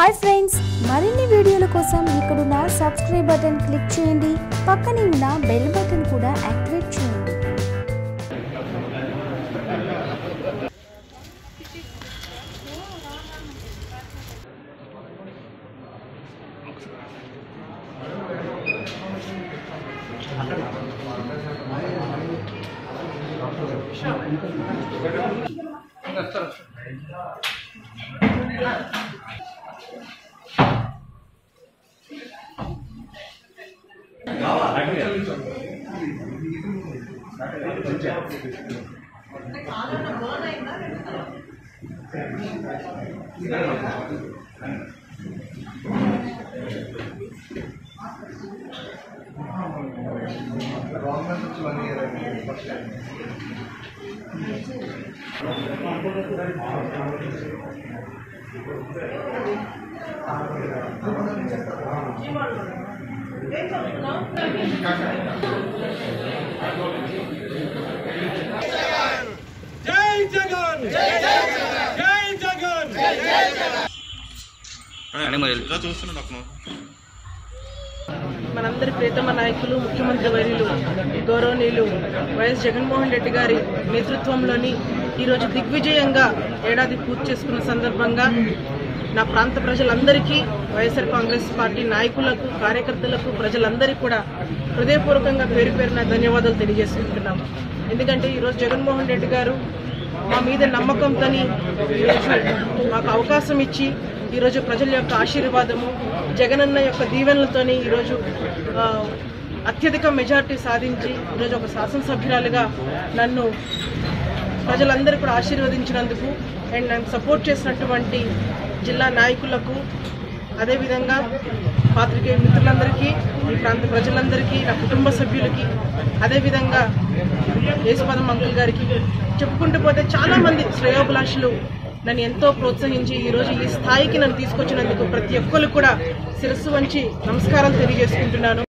hi friends మరిన్ని వీడియోల కోసం ఇక్కడున్న సబ్స్క్రైబ్ బటన్ క్లిక్ చేయండి పక్కనే ఉన్న బెల్ బటన్ కూడా యాక్టివేట్ చేయండి గవర్నమెంట్ నుంచి వన్ ఇయర్ అయింది ఫస్ట్ టైం జై జగన్ జై జగన్ ఇలా చూస్తున్నాడు అక్కడ మనందరి ప్రియతమ నాయకులు ముఖ్యమంత్రి వర్యులు గౌరవనీయులు వైఎస్ జగన్మోహన్ రెడ్డి గారి నేతృత్వంలోని ఈరోజు దిగ్విజయంగా ఏడాది పూర్తి చేసుకున్న సందర్భంగా నా ప్రాంత ప్రజలందరికీ వైఎస్ఆర్ కాంగ్రెస్ పార్టీ నాయకులకు కార్యకర్తలకు ప్రజలందరికీ కూడా హృదయపూర్వకంగా పేరు పేరున ధన్యవాదాలు తెలియజేసుకుంటున్నాము ఎందుకంటే ఈరోజు జగన్మోహన్ రెడ్డి గారు మా మీద నమ్మకంతోని ఈరోజు మాకు అవకాశం ఇచ్చి ఈరోజు ప్రజల యొక్క ఆశీర్వాదము జగనన్న యొక్క దీవెనలతోని ఈరోజు ఆ, అత్యధిక మెజార్టీ సాధించి ఈరోజు ఒక శాసనసభ్యురాలుగా నన్ను ప్రజలందరూ కూడా ఆశీర్వదించినందుకు అండ్ నన్ను సపోర్ట్ చేసినటువంటి జిల్లా నాయకులకు అదేవిధంగా పాత్రికేయ మిత్రులందరికీ ఈ ప్రాంత ప్రజలందరికీ నా కుటుంబ సభ్యులకి అదేవిధంగా యేసుపదం అంకుల్ గారికి చెప్పుకుంటూ పోతే చాలా మంది శ్రేయోభిలాషులు నన్ను ఎంతో ప్రోత్సహించి ఈరోజు ఈ స్థాయికి నన్ను తీసుకొచ్చినందుకు ప్రతి ఒక్కరు కూడా శిరస్సు వంచి నమస్కారాలు తెలియజేసుకుంటున్నాను